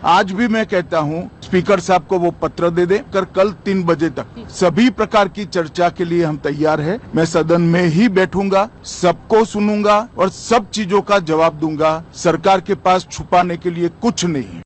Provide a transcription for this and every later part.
आज भी मैं कहता हूं स्पीकर साहब को वो पत्र दे दे कर कल तीन बजे तक सभी प्रकार की चर्चा के लिए हम तैयार हैं मैं सदन में ही बैठूंगा सबको सुनूंगा और सब चीजों का जवाब दूंगा सरकार के पास छुपाने के लिए कुछ नहीं है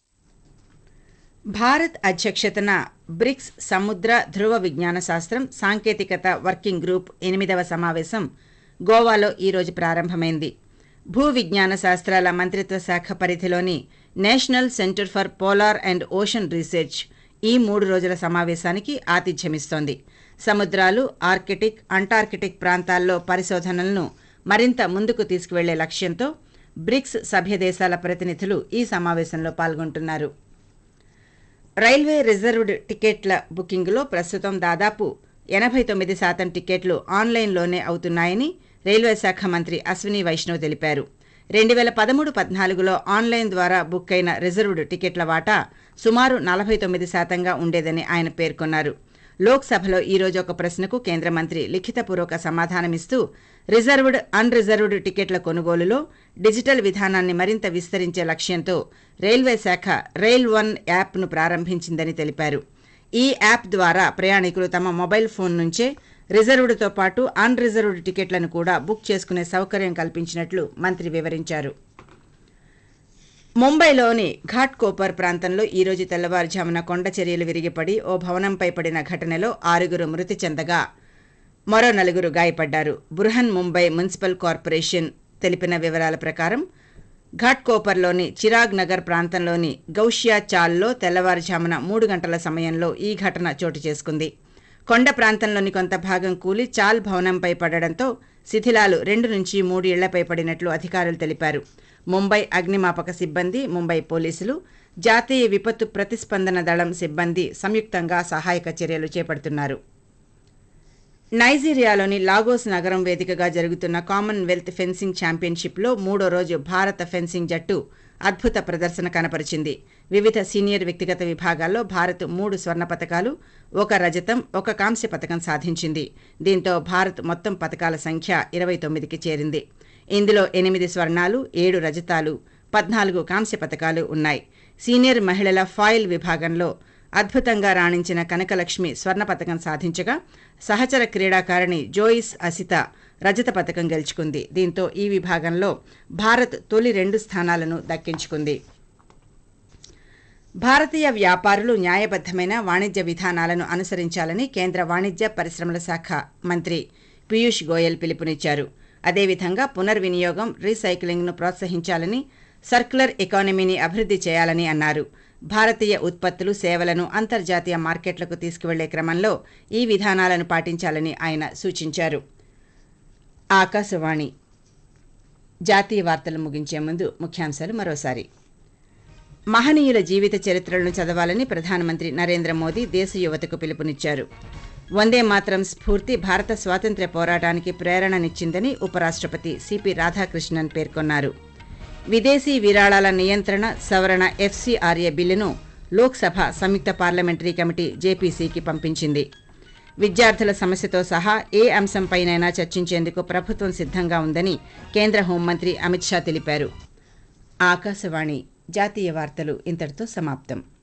భారత్ అధ్యక్షతన బ్రిక్స్ సముద్ర ధృవ విజ్ఞాన శాస్త్రం సాంకేతికత వర్కింగ్ గ్రూప్ ఎనిమిదవ సమావేశం గోవాలో ఈరోజు ప్రారంభమైంది భూ విజ్ఞాన శాస్త్రాల మంత్రిత్వ శాఖ పరిధిలోని national centre for polar and ocean research ఈ మూడు రోజుల సమావేశానికి ఆతిథ్యమిస్తోంది సముద్రాలు ఆర్కిటిక్ అంటార్కిటిక్ ప్రాంతాల్లో పరిశోధనలను మరింత ముందుకు తీసుకువెళ్లే లక్ష్యంతో బ్రిక్స్ సభ్య దేశాల ప్రతినిధులు ఈ సమావేశంలో పాల్గొంటున్నారు రైల్వే రిజర్వ్డ్ టికెట్ల బుకింగ్లో ప్రస్తుతం దాదాపు ఎనభై తొమ్మిది శాతం టికెట్లు ఆన్లైన్లోనే అవుతున్నాయని రైల్వే శాఖ మంత్రి అశ్విని వైష్ణవ్ తెలిపారు రెండు వేల పదమూడు పద్నాలుగులో ఆన్లైన్ ద్వారా బుక్ అయిన రిజర్వ్డ్ టికెట్ల వాటా సుమారు నలభై తొమ్మిది శాతంగా ఉండేదని ఆయన పేర్కొన్నారు లోక్సభలో ఈ రోజు ఒక ప్రశ్నకు కేంద్ర మంత్రి లిఖితపూర్వక సమాధానమిస్తూ రిజర్వ్డ్ అన్ రిజర్వ్డ్ టికెట్ల కొనుగోలులో డిజిటల్ విధానాన్ని మరింత విస్తరించే లక్ష్యంతో రైల్వే శాఖ రైల్ వన్ యాప్ను ప్రారంభించిందని తెలిపారు ఈ యాప్ ద్వారా ప్రయాణికులు తమ మొబైల్ ఫోన్ నుంచే రిజర్వ్డ్తో పాటు అన్ రిజర్వ్డ్ టికెట్లను కూడా బుక్ చేసుకునే సౌకర్యం కల్పించినట్లు మంత్రి వివరించారు ముంబైలోని ఘాట్ కోపర్ ప్రాంతంలో ఈ రోజు తెల్లవారుజామున కొండ చర్యలు విరిగిపడి ఓ భవనంపై పడిన ఘటనలో ఆరుగురు మృతి చెందగా మరో నలుగురు గాయపడ్డారు బృహన్ ముంబై మున్సిపల్ కార్పొరేషన్ తెలిపిన వివరాల ప్రకారం ఘాట్ కోపర్లోని చిరాగ్ నగర్ ప్రాంతంలోని గౌషియా చాల్లో తెల్లవారుజామున మూడు గంటల సమయంలో ఈ ఘటన చోటు చేసుకుంది కొండ ప్రాంతంలోని కొంత భాగం కూలి చాల్ భవనంపై పడడంతో శిథిలాలు రెండు నుంచి మూడు ఇళ్లపై పడినట్లు అధికారులు తెలిపారు ముంబై అగ్నిమాపక సిబ్బంది ముంబై పోలీసులు జాతీయ విపత్తు ప్రతిస్పందన దళం సిబ్బంది సంయుక్తంగా సహాయక చర్యలు చేపడుతున్నారు నైజీరియాలోని లాగోస్ నగరం వేదికగా జరుగుతున్న కామన్వెల్త్ ఫెన్సింగ్ ఛాంపియన్షిప్లో మూడో రోజు భారత ఫెన్సింగ్ జట్టు అద్భుత ప్రదర్శన కనపరిచింది వివిధ సీనియర్ వ్యక్తిగత విభాగాల్లో భారత్ మూడు స్వర్ణ పతకాలు ఒక రజతం ఒక కాంస్య పతకం సాధించింది దీంతో భారత్ మొత్తం పతకాల సంఖ్య ఇరవై తొమ్మిదికి చేరింది ఇందులో ఎనిమిది స్వర్ణాలు ఏడు రజతాలు పద్నాలుగు కాంస్య పతకాలు ఉన్నాయి సీనియర్ మహిళల ఫాయిల్ విభాగంలో అద్భుతంగా రాణించిన కనకలక్ష్మి స్వర్ణ పతకం సాధించగా సహచర క్రీడాకారిణి జోయిస్ అసిత రజత పతకం గెలుచుకుంది దీంతో ఈ విభాగంలో భారత్ తొలి రెండు స్థానాలను దక్కించుకుంది భారతీయ వ్యాపారులు న్యాయబద్దమైన వాణిజ్య విధానాలను అనుసరించాలని కేంద్ర వాణిజ్య పరిశ్రమల శాఖ మంత్రి పీయూష్ గోయల్ పిలుపునిచ్చారు అదేవిధంగా పునర్వినియోగం రీసైక్లింగ్ను ప్రోత్సహించాలని సర్క్యులర్ ఎకానమీని అభివృద్ధి చేయాలని అన్నారు భారతీయ ఉత్పత్తులు సేవలను అంతర్జాతీయ మార్కెట్లకు తీసుకువెళ్లే క్రమంలో ఈ విధానాలను పాటించాలని ఆయన సూచించారు ఆకాశవాణి జాతీయ వార్తలు ముగించే ముందు ముఖ్యాంశాలు మరోసారి మహనీయుల జీవిత చరిత్రలను చదవాలని ప్రధానమంత్రి నరేంద్ర మోదీ దేశ యువతకు పిలుపునిచ్చారు వందే మాత్రం స్ఫూర్తి భారత స్వాతంత్ర్య పోరాటానికి ప్రేరణనిచ్చిందని ఉపరాష్ట్రపతి సిపి రాధాకృష్ణన్ పేర్కొన్నారు విదేశీ విరాళాల నియంత్రణ సవరణ ఎఫ్సీఆర్ఏ బిల్లును లోక్సభ సంయుక్త పార్లమెంటరీ కమిటీ జేపీసీకి పంపించింది విద్యార్థుల సమస్యతో సహా ఏ అంశంపైనైనా చర్చించేందుకు ప్రభుత్వం సిద్ధంగా ఉందని కేంద్ర హోంమంత్రి అమిత్ షా తెలిపారు ఆకాశవాణి జాతీయ వార్తలు ఇంతటితో సమాప్తం